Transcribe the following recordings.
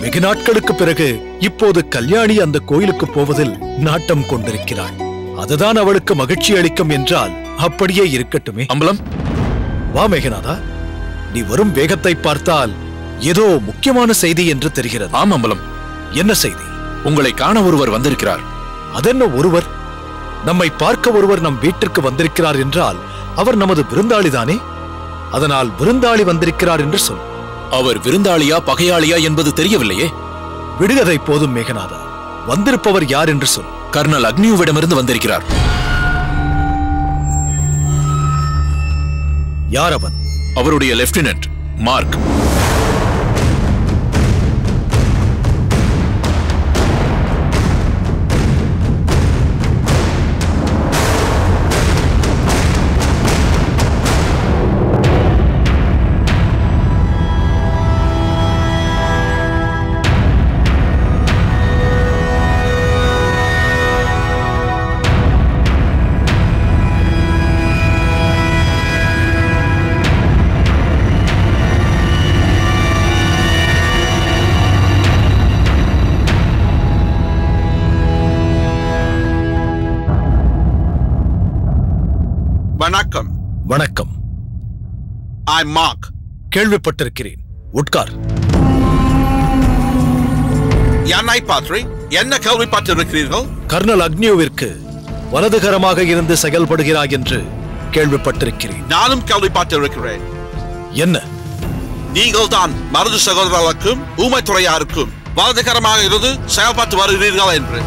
வெகு நாட்களுக்கு பிறகு இப்போது கல்யாணி அந்த கோயிலுக்கு போவதில் நாட்டம் கொண்டிருக்கிறாள் அதுதான் அவளுக்கு மகிழ்ச்சி அளிக்கும் என்றால் அப்படியே இருக்கட்டுமே அம்பலம் வா மேகநாதா நீ வரும் வேகத்தை பார்த்தால் ஏதோ முக்கியமான செய்தி என்று தெரிகிறது ஆம் அம்பலம் என்ன செய்தி உங்களை காண ஒருவர் வந்திருக்கிறார் அதென்ன ஒருவர் நம்மை பார்க்க ஒருவர் நம் வீட்டிற்கு வந்திருக்கிறார் என்றால் அவர் நமது விருந்தாளிதானே அதனால் விருந்தாளி வந்திருக்கிறார் என்று சொல் அவர் விருந்தாளியா பகையாளியா என்பது தெரியவில்லையே விடுகதை போதும் மேகநாதா வந்திருப்பவர் யார் என்று சொல் கர்னல் அக்னியுவிடமிருந்து வந்திருக்கிறார் யார் அவன் அவருடைய லெப்டினன்ட் மார்க் வணக்கம் வணக்கம் ஐ மார்க் கேள்விப்பட்டிருக்கிறேன் உட்கார் என்னை பற்றி என்ன கேள்விப்பட்டிருக்கிறீர்கள் கர்னல் அக்னியோவிற்கு வலதுகரமாக இருந்து செயல்படுகிறாய் என்று கேள்விப்பட்டிருக்கிறேன் நானும் கேள்விப்பட்டிருக்கிறேன் என்ன நீங்கள் தான் மருது சகோதரர்களுக்கும் ஊமைத்துறையாருக்கும் வலதுகரமாக இருந்து செயல்பட்டு வருகிறீர்கள் என்று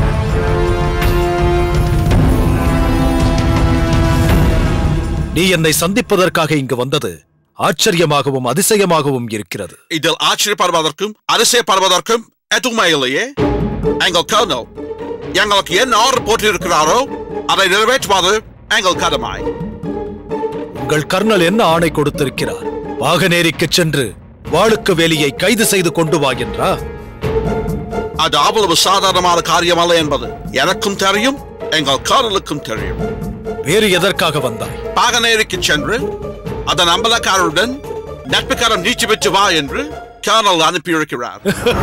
நீ என்னை சந்திப்பதற்காக இங்கு வந்தது ஆச்சரியமாகவும் அதிசயமாகவும் இருக்கிறது இதில் ஆச்சரியப்படுவதற்கும் அதிசயப்படுவதற்கும் எதுவுமே இல்லையே எங்கள் கர்னல் எங்களுக்கு என்ன ஆர்டர் போட்டிருக்கிறாரோ அதை நிறைவேற்றுவது எங்கள் கடமை உங்கள் கர்னல் என்ன ஆணை கொடுத்திருக்கிறார் வாகனேரிக்கு சென்று வாளுக்கு வேலியை கைது செய்து கொண்டு வா என்றா அது அவ்வளவு சாதாரணமான காரியம் அல்ல என்பது எனக்கும் தெரியும் எங்கள் கர்னலுக்கும் தெரியும் வேறு எதற்காக வந்தாய் பாகனேரிக்கு சென்று அதன் அம்பலக்காரருடன் நட்புக்கரம் நீச்சி பெற்று வா என்று கர்னல் அனுப்பியிருக்கிறார்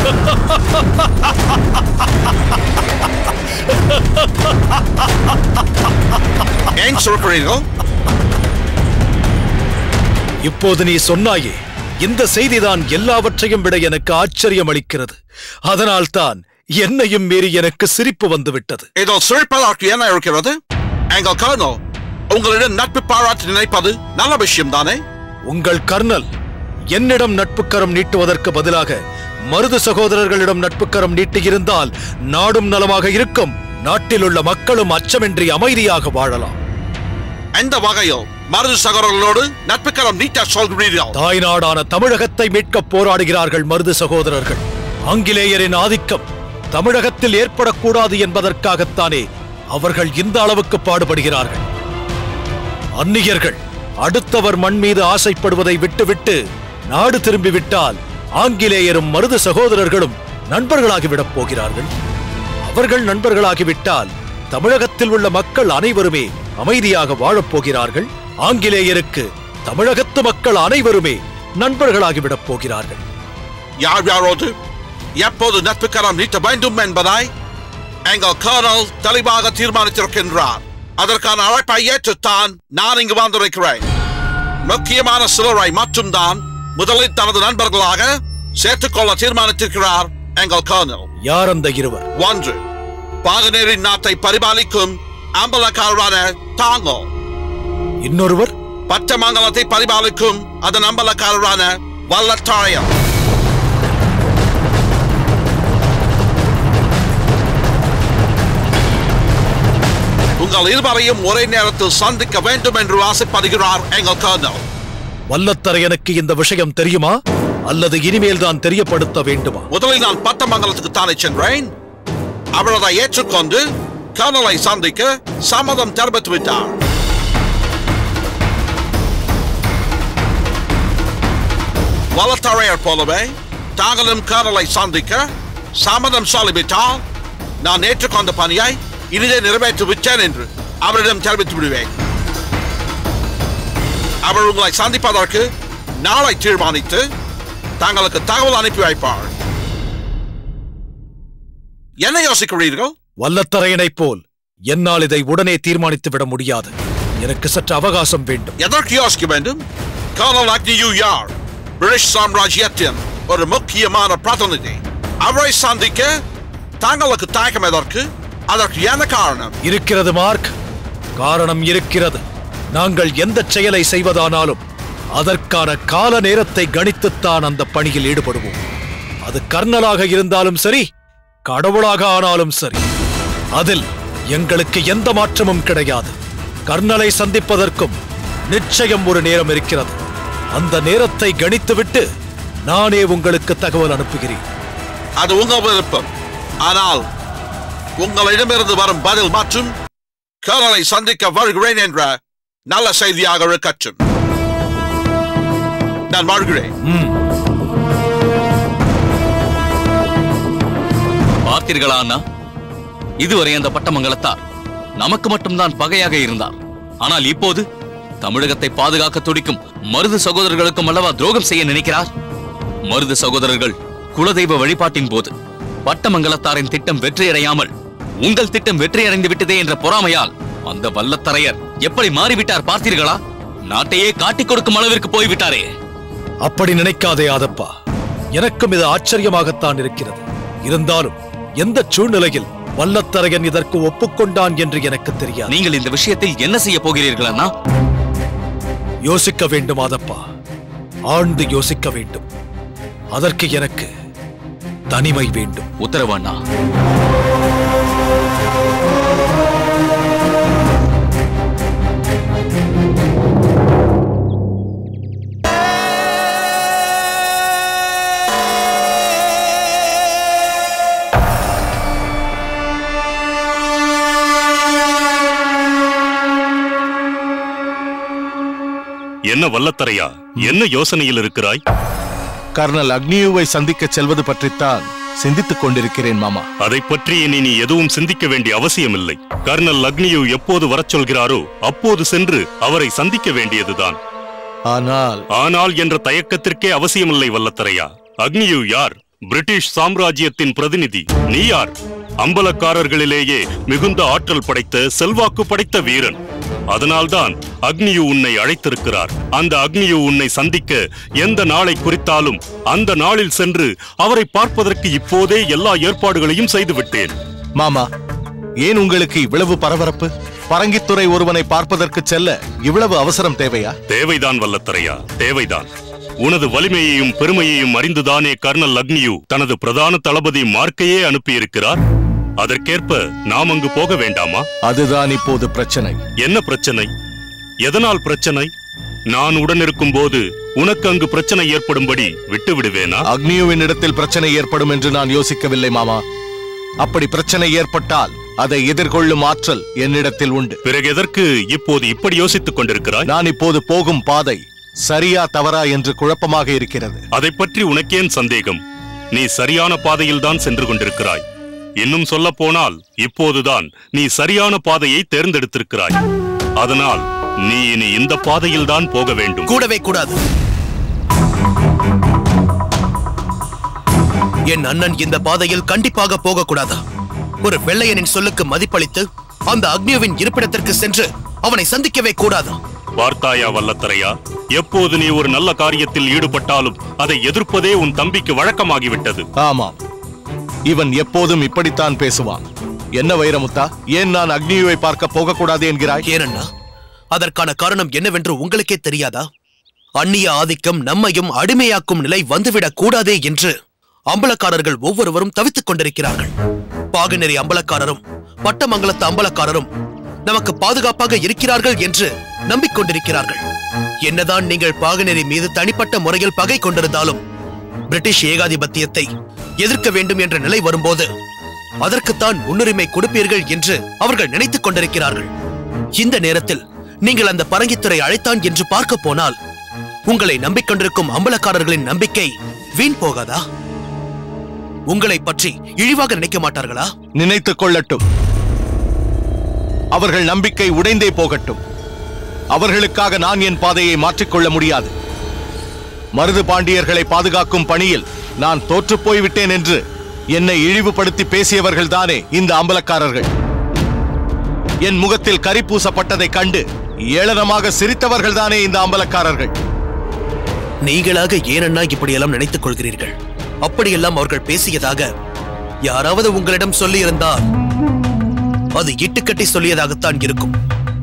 ஏன் சொல்கிறீர்கள் இப்போது நீ சொன்னாயே இந்த செய்திதான் எல்லாவற்றையும் விட எனக்கு ஆச்சரியம் அளிக்கிறது அதனால்தான் என்னையும் மீறி எனக்கு சிரிப்பு வந்துவிட்டது இதில் சிரிப்பதற்கு என்ன இருக்கிறது எங்கள் கர்னல் உங்களிடம் நட்பு பாராட்டி நினைப்பது நல்ல விஷயம் தானே உங்கள் கர்னல் என்னிடம் நட்புக்கரம் நீட்டுவதற்கு பதிலாக மருது சகோதரர்களிடம் நட்புக்கரம் நீட்டியிருந்தால் நாடும் நலமாக இருக்கும் நாட்டில் உள்ள மக்களும் அச்சமின்றி அமைதியாக வாழலாம் எந்த வகையில் மருது சகோதரர்களோடு நட்புக்கரம் நீட்ட சொல்கிறீர்கள் தாய்நாடான தமிழகத்தை மீட்கப் போராடுகிறார்கள் மருது சகோதரர்கள் ஆங்கிலேயரின் ஆதிக்கம் தமிழகத்தில் ஏற்படக்கூடாது என்பதற்காகத்தானே அவர்கள் இந்த அளவுக்கு பாடுபடுகிறார்கள் அந்நியர்கள் அடுத்தவர் மண் மீது ஆசைப்படுவதை விட்டுவிட்டு நாடு திரும்பிவிட்டால் ஆங்கிலேயரும் மருது சகோதரர்களும் நண்பர்களாகிவிடப் போகிறார்கள் அவர்கள் நண்பர்களாகிவிட்டால் தமிழகத்தில் உள்ள மக்கள் அனைவருமே அமைதியாக வாழப் போகிறார்கள் ஆங்கிலேயருக்கு தமிழகத்து மக்கள் அனைவருமே நண்பர்களாகிவிடப் போகிறார்கள் யார் யாரோடு எப்போது நட்புக்கரம் நீட்ட வேண்டும் என்பதை எங்கள் கர்னல் தெளிவாக தீர்மானித்திருக்கின்றார் அதற்கான அழைப்பை ஏற்றுத்தான் நான் இங்கு வந்திருக்கிறேன் முக்கியமான சிலரை மட்டும்தான் முதலில் தனது நண்பர்களாக சேர்த்துக்கொள்ள தீர்மானித்திருக்கிறார் எங்கள் கர்னல் யார் அந்த இருவர் ஒன்று பாகனேரின் நாட்டை பரிபாலிக்கும் அம்பலக்காரரான தாங்கோ இன்னொருவர் பச்சமங்கலத்தை பரிபாலிக்கும் அதன் அம்பலக்காரரான வல்லத்தாயம் உங்கள் இருவரையும் ஒரே நேரத்தில் சந்திக்க வேண்டும் என்று ஆசைப்படுகிறார் எங்கள் கர்னல் வல்லத்தரையனுக்கு இந்த விஷயம் தெரியுமா அல்லது இனிமேல் தான் தெரியப்படுத்த வேண்டுமா முதலில் நான் பட்டமங்கலத்துக்கு தானே சென்றேன் அவர் அதை ஏற்றுக்கொண்டு கர்னலை சந்திக்க சம்மதம் தெரிவித்து விட்டார் வளத்தரையர் போலவே தாங்களும் கர்னலை சந்திக்க சம்மதம் சொல்லிவிட்டால் நான் ஏற்றுக்கொண்ட பணியை இனிதே நிறைவேற்றி விட்டேன் என்று அவரிடம் தெரிவித்து விடுவேன் அவர் உங்களை சந்திப்பதற்கு நாளை தீர்மானித்து தங்களுக்கு தகவல் அனுப்பி வைப்பார் என்ன யோசிக்கிறீர்கள் வல்லத்தரையனைப் போல் என்னால் இதை உடனே தீர்மானித்து விட முடியாது எனக்கு சற்று அவகாசம் வேண்டும் எதற்கு யோசிக்க வேண்டும் கர்னல் அக்னியூ யார் பிரிட்டிஷ் சாம்ராஜ்யத்தின் ஒரு முக்கியமான பிரதிநிதி அவரை சந்திக்க தங்களுக்கு தயக்கம் எதற்கு அதற்கு என்ன காரணம் இருக்கிறது மார்க் காரணம் இருக்கிறது நாங்கள் எந்த செயலை செய்வதானாலும் அதற்கான கால நேரத்தை கணித்துத்தான் அந்த பணியில் ஈடுபடுவோம் அது கர்னலாக இருந்தாலும் சரி கடவுளாக ஆனாலும் சரி அதில் எங்களுக்கு எந்த மாற்றமும் கிடையாது கர்னலை சந்திப்பதற்கும் நிச்சயம் ஒரு நேரம் இருக்கிறது அந்த நேரத்தை கணித்துவிட்டு நானே உங்களுக்கு தகவல் அனுப்புகிறேன் அது உங்கள் விருப்பம் ஆனால் உங்களிடமிருந்து வரும் பதில் மற்றும் கர்னலை சந்திக்க வருகிறேன் என்ற நல்ல செய்தியாக இருக்கட்டும் நான் வருகிறேன் பார்த்தீர்களா அண்ணா இதுவரை அந்த பட்டமங்கலத்தார் நமக்கு மட்டும்தான் பகையாக இருந்தார் ஆனால் இப்போது தமிழகத்தை பாதுகாக்க துடிக்கும் மருது சகோதரர்களுக்கும் அல்லவா துரோகம் செய்ய நினைக்கிறார் மருது சகோதரர்கள் குலதெய்வ வழிபாட்டின் போது பட்டமங்கலத்தாரின் திட்டம் வெற்றியடையாமல் உங்கள் திட்டம் வெற்றியடைந்து விட்டதே என்ற பொறாமையால் அந்த வல்லத்தரையர் எப்படி மாறிவிட்டார் பார்த்தீர்களா நாட்டையே காட்டிக் கொடுக்கும் அளவிற்கு போய்விட்டாரே அப்படி நினைக்காதே ஆதப்பா எனக்கும் இது ஆச்சரியமாகத்தான் இருக்கிறது இருந்தாலும் எந்த சூழ்நிலையில் வல்லத்தரையன் இதற்கு ஒப்புக்கொண்டான் என்று எனக்கு தெரியாது நீங்கள் இந்த விஷயத்தில் என்ன செய்ய போகிறீர்கள் அண்ணா யோசிக்க வேண்டும் ஆதப்பா ஆழ்ந்து யோசிக்க வேண்டும் அதற்கு எனக்கு தனிமை வேண்டும் உத்தரவு அண்ணா என்ன வல்லத்தரையா என்ன யோசனையில் இருக்கிறாய் கர்னல் அக்னியுவை சந்திக்கச் செல்வது பற்றித்தான் சிந்தித்துக் கொண்டிருக்கிறேன் மாமா அதை பற்றி இனி நீ எதுவும் சிந்திக்க வேண்டிய அவசியமில்லை கர்னல் அக்னியு எப்போது வரச் சொல்கிறாரோ அப்போது சென்று அவரை சந்திக்க வேண்டியதுதான் ஆனால் ஆனால் என்ற தயக்கத்திற்கே அவசியமில்லை வல்லத்தரையா அக்னியு யார் பிரிட்டிஷ் சாம்ராஜ்யத்தின் பிரதிநிதி நீ யார் அம்பலக்காரர்களிலேயே மிகுந்த ஆற்றல் படைத்த செல்வாக்கு படைத்த வீரன் அதனால்தான் அக்னியு உன்னை அழைத்திருக்கிறார் அந்த அக்னியு உன்னை சந்திக்க எந்த நாளை குறித்தாலும் அந்த நாளில் சென்று அவரை பார்ப்பதற்கு இப்போதே எல்லா ஏற்பாடுகளையும் செய்து விட்டேன் மாமா ஏன் உங்களுக்கு இவ்வளவு பரபரப்பு பரங்கித்துறை ஒருவனை பார்ப்பதற்கு செல்ல இவ்வளவு அவசரம் தேவையா தேவைதான் வல்லத்தரையா தேவைதான் உனது வலிமையையும் பெருமையையும் அறிந்துதானே கர்னல் அக்னியு தனது பிரதான தளபதி மார்க்கையே அனுப்பியிருக்கிறார் அதற்கேற்ப நாம் அங்கு போக வேண்டாமா அதுதான் இப்போது பிரச்சனை என்ன பிரச்சனை எதனால் பிரச்சனை நான் உடனிருக்கும் போது உனக்கு அங்கு பிரச்சனை ஏற்படும்படி விட்டு விடுவேனா அக்னியுவின் இடத்தில் பிரச்சனை ஏற்படும் என்று நான் யோசிக்கவில்லை மாமா அப்படி பிரச்சனை ஏற்பட்டால் அதை எதிர்கொள்ளும் ஆற்றல் என்னிடத்தில் உண்டு பிறகு எதற்கு இப்போது இப்படி யோசித்துக் கொண்டிருக்கிறாய் நான் இப்போது போகும் பாதை சரியா தவறா என்று குழப்பமாக இருக்கிறது அதை பற்றி உனக்கேன் சந்தேகம் நீ சரியான பாதையில்தான் சென்று கொண்டிருக்கிறாய் இன்னும் சொல்ல போனால் இப்போதுதான் நீ சரியான பாதையை தேர்ந்தெடுத்திருக்கிறாய் அதனால் நீ இனி இந்த பாதையில்தான் போக வேண்டும் கூடவே கூடாது என் அண்ணன் இந்த பாதையில் கண்டிப்பாக போகக்கூடாதா ஒரு வெள்ளையனின் சொல்லுக்கு மதிப்பளித்து அந்த அக்னியுவின் இருப்பிடத்திற்கு சென்று அவனை சந்திக்கவே கூடாதா பார்த்தாயா வல்லத்தரையா எப்போது நீ ஒரு நல்ல காரியத்தில் ஈடுபட்டாலும் அதை எதிர்ப்பதே உன் தம்பிக்கு வழக்கமாகிவிட்டது ஆமாம் இவன் எப்போதும் இப்படித்தான் பேசுவான் என்ன வைரமுத்தா ஏன் நான் அக்னியுவை பார்க்க போகக்கூடாது என்கிறாய் ஏனண்ணா அதற்கான காரணம் என்னவென்று உங்களுக்கே தெரியாதா அந்நிய ஆதிக்கம் நம்மையும் அடிமையாக்கும் நிலை வந்துவிடக் கூடாதே என்று அம்பலக்காரர்கள் ஒவ்வொருவரும் தவித்துக் கொண்டிருக்கிறார்கள் பாகநெறி அம்பலக்காரரும் பட்டமங்கலத்து அம்பலக்காரரும் நமக்கு பாதுகாப்பாக இருக்கிறார்கள் என்று நம்பிக்கொண்டிருக்கிறார்கள் என்னதான் நீங்கள் பாகநெறி மீது தனிப்பட்ட முறையில் பகை கொண்டிருந்தாலும் பிரிட்டிஷ் ஏகாதிபத்தியத்தை எதிர்க்க வேண்டும் என்ற நிலை வரும்போது அதற்குத்தான் முன்னுரிமை கொடுப்பீர்கள் என்று அவர்கள் நினைத்துக் கொண்டிருக்கிறார்கள் இந்த நேரத்தில் நீங்கள் அந்த பரங்கித்துறை அழைத்தான் என்று பார்க்க போனால் உங்களை நம்பிக்கொண்டிருக்கும் அம்பலக்காரர்களின் நம்பிக்கை வீண் போகாதா உங்களை பற்றி இழிவாக நினைக்க மாட்டார்களா நினைத்துக் கொள்ளட்டும் அவர்கள் நம்பிக்கை உடைந்தே போகட்டும் அவர்களுக்காக நான் என் பாதையை மாற்றிக்கொள்ள முடியாது மருது பாண்டியர்களை பாதுகாக்கும் பணியில் நான் தோற்றுப் போய்விட்டேன் என்று என்னை இழிவுபடுத்தி பேசியவர்கள் தானே இந்த அம்பலக்காரர்கள் என் முகத்தில் கரி பூசப்பட்டதைக் கண்டு ஏளனமாக சிரித்தவர்கள் தானே இந்த அம்பலக்காரர்கள் நீங்களாக ஏனண்ணா இப்படியெல்லாம் நினைத்துக் கொள்கிறீர்கள் அப்படியெல்லாம் அவர்கள் பேசியதாக யாராவது உங்களிடம் சொல்லியிருந்தால் அது இட்டுக்கட்டி சொல்லியதாகத்தான் இருக்கும்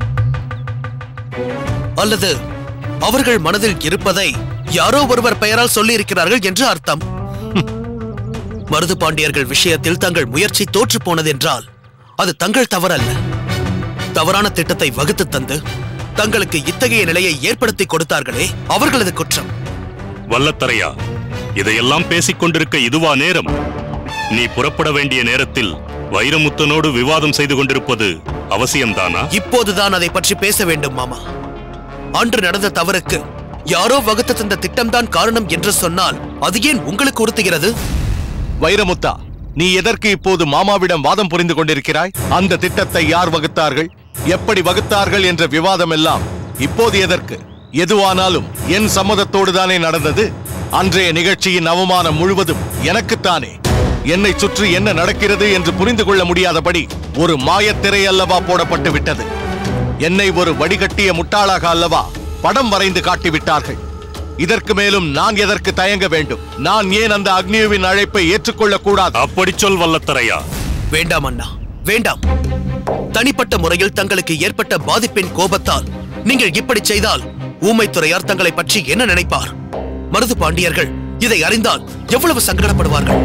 அல்லது அவர்கள் மனதில் இருப்பதை யாரோ ஒருவர் பெயரால் சொல்லியிருக்கிறார்கள் என்று அர்த்தம் மருது பாண்டியர்கள் விஷயத்தில் தங்கள் முயற்சி தோற்று போனதென்றால் அது தங்கள் தவறல்ல தவறான திட்டத்தை வகுத்து தந்து தங்களுக்கு இத்தகைய நிலையை ஏற்படுத்தி கொடுத்தார்களே அவர்களது குற்றம் வல்லத்தரையா இதையெல்லாம் பேசிக் கொண்டிருக்க இதுவா நேரம் நீ புறப்பட வேண்டிய நேரத்தில் வைரமுத்தனோடு விவாதம் செய்து கொண்டிருப்பது அவசியம்தானா இப்போதுதான் அதை பற்றி பேச வேண்டும் மாமா அன்று நடந்த தவறுக்கு யாரோ வகுத்து தந்த திட்டம்தான் காரணம் என்று சொன்னால் அது ஏன் உங்களுக்கு உறுத்துகிறது வைரமுத்தா நீ எதற்கு இப்போது மாமாவிடம் வாதம் புரிந்து கொண்டிருக்கிறாய் அந்த திட்டத்தை யார் வகுத்தார்கள் எப்படி வகுத்தார்கள் என்ற விவாதம் எல்லாம் இப்போது எதற்கு எதுவானாலும் என் சம்மதத்தோடு தானே நடந்தது அன்றைய நிகழ்ச்சியின் அவமானம் முழுவதும் எனக்குத்தானே என்னை சுற்றி என்ன நடக்கிறது என்று புரிந்து கொள்ள முடியாதபடி ஒரு மாயத்திரை அல்லவா போடப்பட்டு விட்டது என்னை ஒரு வடிகட்டிய முட்டாளாக அல்லவா படம் வரைந்து காட்டிவிட்டார்கள் இதற்கு மேலும் நான் எதற்கு தயங்க வேண்டும் நான் ஏன் அந்த அக்னியுவின் அழைப்பை ஏற்றுக்கொள்ளக் கூடாது அப்படி சொல் வல்லத்தரையா வேண்டாம் அண்ணா வேண்டாம் தனிப்பட்ட முறையில் தங்களுக்கு ஏற்பட்ட பாதிப்பின் கோபத்தால் நீங்கள் இப்படி செய்தால் ஊமைத்துறையார் தங்களை பற்றி என்ன நினைப்பார் மருது பாண்டியர்கள் இதை அறிந்தால் எவ்வளவு சங்கடப்படுவார்கள்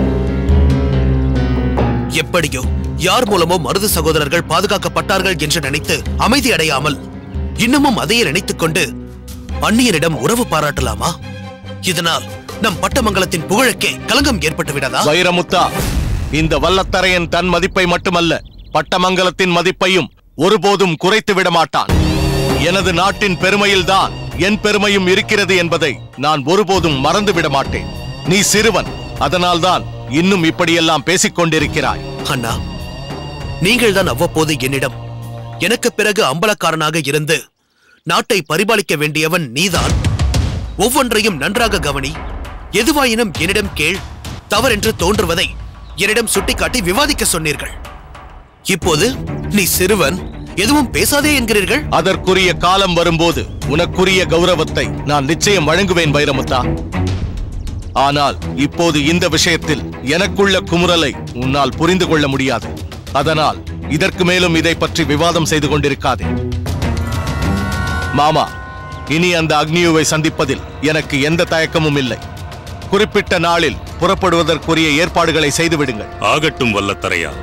எப்படியோ யார் மூலமோ மருது சகோதரர்கள் பாதுகாக்கப்பட்டார்கள் என்று நினைத்து அமைதி அடையாமல் இன்னமும் அதையே நினைத்துக் கொண்டு அந்நியரிடம் உறவு பாராட்டலாமா இதனால் நம் பட்டமங்கலத்தின் புகழுக்கே களங்கம் ஏற்பட்டு விடாதா வைரமுத்தா இந்த வல்லத்தரையன் தன் மதிப்பை மட்டுமல்ல பட்டமங்கலத்தின் மதிப்பையும் ஒருபோதும் குறைத்து விட மாட்டான் எனது நாட்டின் பெருமையில்தான் என் பெருமையும் இருக்கிறது என்பதை நான் ஒருபோதும் மறந்து விட மாட்டேன் நீ சிறுவன் அதனால்தான் இன்னும் இப்படியெல்லாம் பேசிக் கொண்டிருக்கிறாய் அண்ணா நீங்கள் தான் அவ்வப்போது என்னிடம் எனக்கு பிறகு அம்பலக்காரனாக இருந்து நாட்டை பரிபாலிக்க வேண்டியவன் நீதான் ஒவ்வொன்றையும் நன்றாக கவனி எதுவாயினும் என்னிடம் கேள் தவறென்று தோன்றுவதை என்னிடம் சுட்டிக்காட்டி விவாதிக்க சொன்னீர்கள் இப்போது நீ சிறுவன் எதுவும் பேசாதே என்கிறீர்கள் அதற்குரிய காலம் வரும்போது உனக்குரிய கௌரவத்தை நான் நிச்சயம் வழங்குவேன் வைரமுத்தா ஆனால் இப்போது இந்த விஷயத்தில் எனக்குள்ள குமுறலை உன்னால் புரிந்து கொள்ள முடியாது அதனால் இதற்கு மேலும் இதை பற்றி விவாதம் செய்து கொண்டிருக்காதே மாமா இனி அந்த அக்னியுவை சந்திப்பதில் எனக்கு எந்த தயக்கமும் இல்லை குறிப்பிட்ட நாளில் புறப்படுவதற்குரிய ஏற்பாடுகளை செய்து விடுங்கள் ஆகட்டும் வல்லத்தரையா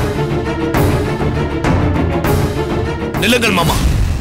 நில்லுங்கள் மாமா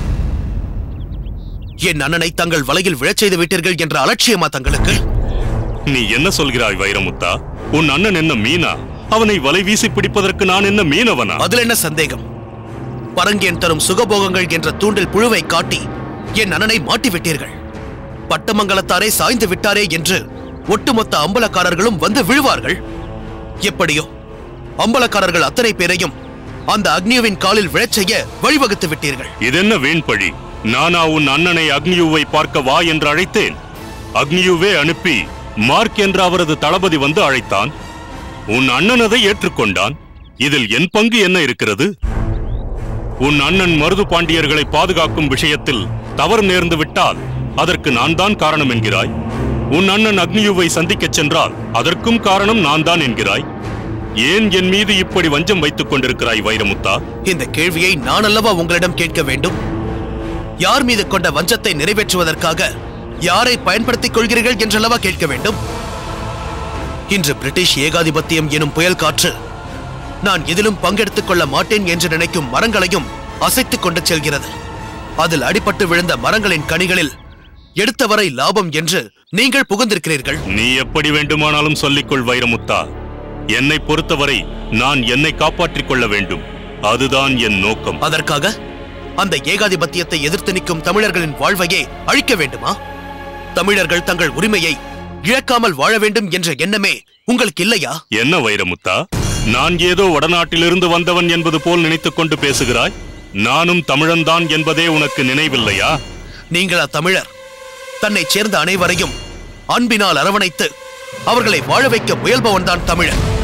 என் அண்ணனை தங்கள் வலையில் விழச் செய்து விட்டீர்கள் என்ற அலட்சியமா தங்களுக்கு நீ என்ன சொல்கிறாய் வைரமுத்தா உன் அண்ணன் என்ன மீனா அவனை வலை வீசி பிடிப்பதற்கு நான் என்ன மீனவனா அதில் என்ன சந்தேகம் பரங்கேன் தரும் சுகபோகங்கள் என்ற தூண்டில் புழுவை காட்டி என் அண்ணனை மாட்டி விட்டீர்கள் பட்டமங்கலத்தாரே சாய்ந்து விட்டாரே என்று ஒட்டுமொத்த அம்பலக்காரர்களும் வந்து விழுவார்கள் எப்படியோ அம்பலக்காரர்கள் அத்தனை பேரையும் அந்த அக்னியுவின் காலில் விழச் செய்ய வழிவகுத்து விட்டீர்கள் இதென்ன வீண் பழி நானா உன் அண்ணனை அக்னியுவை பார்க்க வா என்று அழைத்தேன் அக்னியுவே அனுப்பி மார்க் என்ற அவரது தளபதி வந்து அழைத்தான் உன் அண்ணன் அதை ஏற்றுக்கொண்டான் இதில் என் பங்கு என்ன இருக்கிறது உன் அண்ணன் மருது பாண்டியர்களை பாதுகாக்கும் விஷயத்தில் தவறு நேர்ந்து விட்டால் அதற்கு நான் தான் காரணம் என்கிறாய் உன் அண்ணன் அக்னியுவை சந்திக்கச் சென்றால் அதற்கும் காரணம் நான் தான் என்கிறாய் ஏன் என் மீது இப்படி வஞ்சம் வைத்துக் கொண்டிருக்கிறாய் வைரமுத்தா இந்த கேள்வியை நான் அல்லவா உங்களிடம் கேட்க வேண்டும் யார் மீது கொண்ட வஞ்சத்தை நிறைவேற்றுவதற்காக யாரை பயன்படுத்திக் கொள்கிறீர்கள் என்றல்லவா கேட்க வேண்டும் இன்று பிரிட்டிஷ் ஏகாதிபத்தியம் எனும் புயல் காற்று நான் எதிலும் பங்கெடுத்துக் கொள்ள மாட்டேன் என்று நினைக்கும் மரங்களையும் அசைத்துக் கொண்டு செல்கிறது அதில் அடிபட்டு விழுந்த மரங்களின் கனிகளில் எடுத்தவரை லாபம் என்று நீங்கள் புகுந்திருக்கிறீர்கள் நீ எப்படி வேண்டுமானாலும் சொல்லிக்கொள் வைரமுத்தா என்னை பொறுத்தவரை நான் என்னை காப்பாற்றிக் கொள்ள வேண்டும் அதுதான் என் நோக்கம் அதற்காக அந்த ஏகாதிபத்தியத்தை எதிர்த்து நிற்கும் தமிழர்களின் வாழ்வையே அழிக்க வேண்டுமா தமிழர்கள் தங்கள் உரிமையை இழக்காமல் வாழ வேண்டும் என்ற எண்ணமே உங்களுக்கு இல்லையா என்ன வைரமுத்தா நான் ஏதோ வடநாட்டிலிருந்து வந்தவன் என்பது போல் நினைத்துக் கொண்டு பேசுகிறாய் நானும் தமிழன்தான் என்பதே உனக்கு நினைவில்லையா நீங்களா தமிழர் தன்னைச் சேர்ந்த அனைவரையும் அன்பினால் அரவணைத்து அவர்களை வாழ வைக்க முயல்பவன்தான் தமிழர்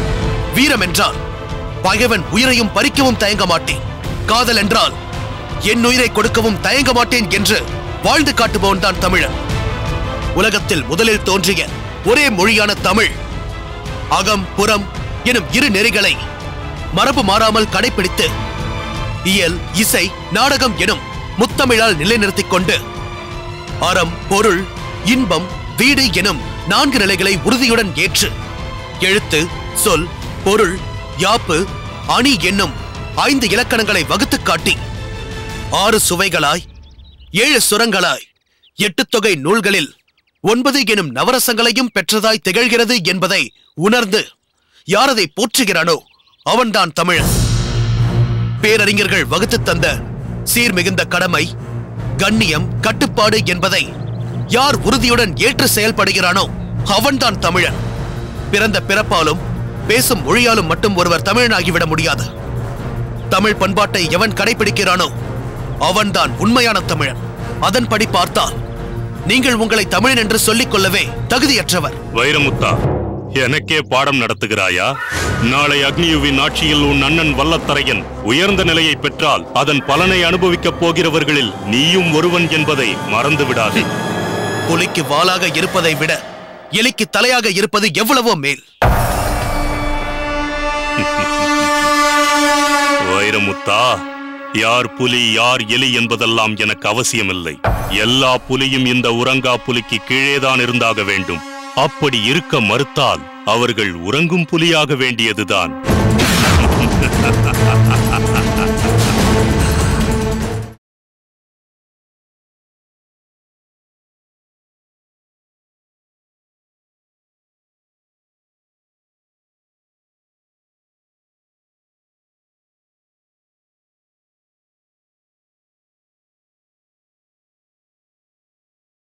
வீரம் என்றால் பகைவன் உயிரையும் பறிக்கவும் தயங்க மாட்டேன் காதல் என்றால் என் உயிரை கொடுக்கவும் தயங்க மாட்டேன் என்று வாழ்ந்து காட்டுபவன் தான் தமிழன் உலகத்தில் முதலில் தோன்றிய ஒரே மொழியான தமிழ் அகம் புறம் எனும் இரு நெறிகளை மரபு மாறாமல் கடைபிடித்து இயல் இசை நாடகம் எனும் முத்தமிழால் நிலைநிறுத்திக் கொண்டு அறம் பொருள் இன்பம் வீடு எனும் நான்கு நிலைகளை உறுதியுடன் ஏற்று எழுத்து சொல் பொருள் யாப்பு அணி என்னும் ஐந்து இலக்கணங்களை வகுத்துக் காட்டி ஆறு சுவைகளாய் ஏழு சுரங்களாய் எட்டு தொகை நூல்களில் ஒன்பது எனும் நவரசங்களையும் பெற்றதாய் திகழ்கிறது என்பதை உணர்ந்து யார் அதை போற்றுகிறானோ அவன்தான் தமிழன் பேரறிஞர்கள் வகுத்துத் தந்த சீர்மிகுந்த கடமை கண்ணியம் கட்டுப்பாடு என்பதை யார் உறுதியுடன் ஏற்று செயல்படுகிறானோ அவன்தான் தமிழன் பிறந்த பிறப்பாலும் பேசும் மொழியாலும் மட்டும் ஒருவர் தமிழனாகிவிட முடியாது தமிழ் பண்பாட்டை எவன் கடைபிடிக்கிறானோ அவன்தான் உண்மையான தமிழன் அதன்படி பார்த்தால் நீங்கள் உங்களை தமிழன் என்று சொல்லிக் கொள்ளவே தகுதியற்றவர் வைரமுத்தா எனக்கே பாடம் நடத்துகிறாயா நாளை அக்னியுவின் ஆட்சியில் உன் அண்ணன் வல்லத்தரையன் உயர்ந்த நிலையை பெற்றால் அதன் பலனை அனுபவிக்கப் போகிறவர்களில் நீயும் ஒருவன் என்பதை மறந்து விடாதே புலிக்கு வாளாக இருப்பதை விட எலிக்கு தலையாக இருப்பது எவ்வளவோ மேல் வைரமுத்தா யார் புலி யார் எலி என்பதெல்லாம் எனக்கு அவசியமில்லை எல்லா புலியும் இந்த உறங்கா புலிக்கு கீழேதான் இருந்தாக வேண்டும் அப்படி இருக்க மறுத்தால் அவர்கள் உறங்கும் புலியாக வேண்டியதுதான்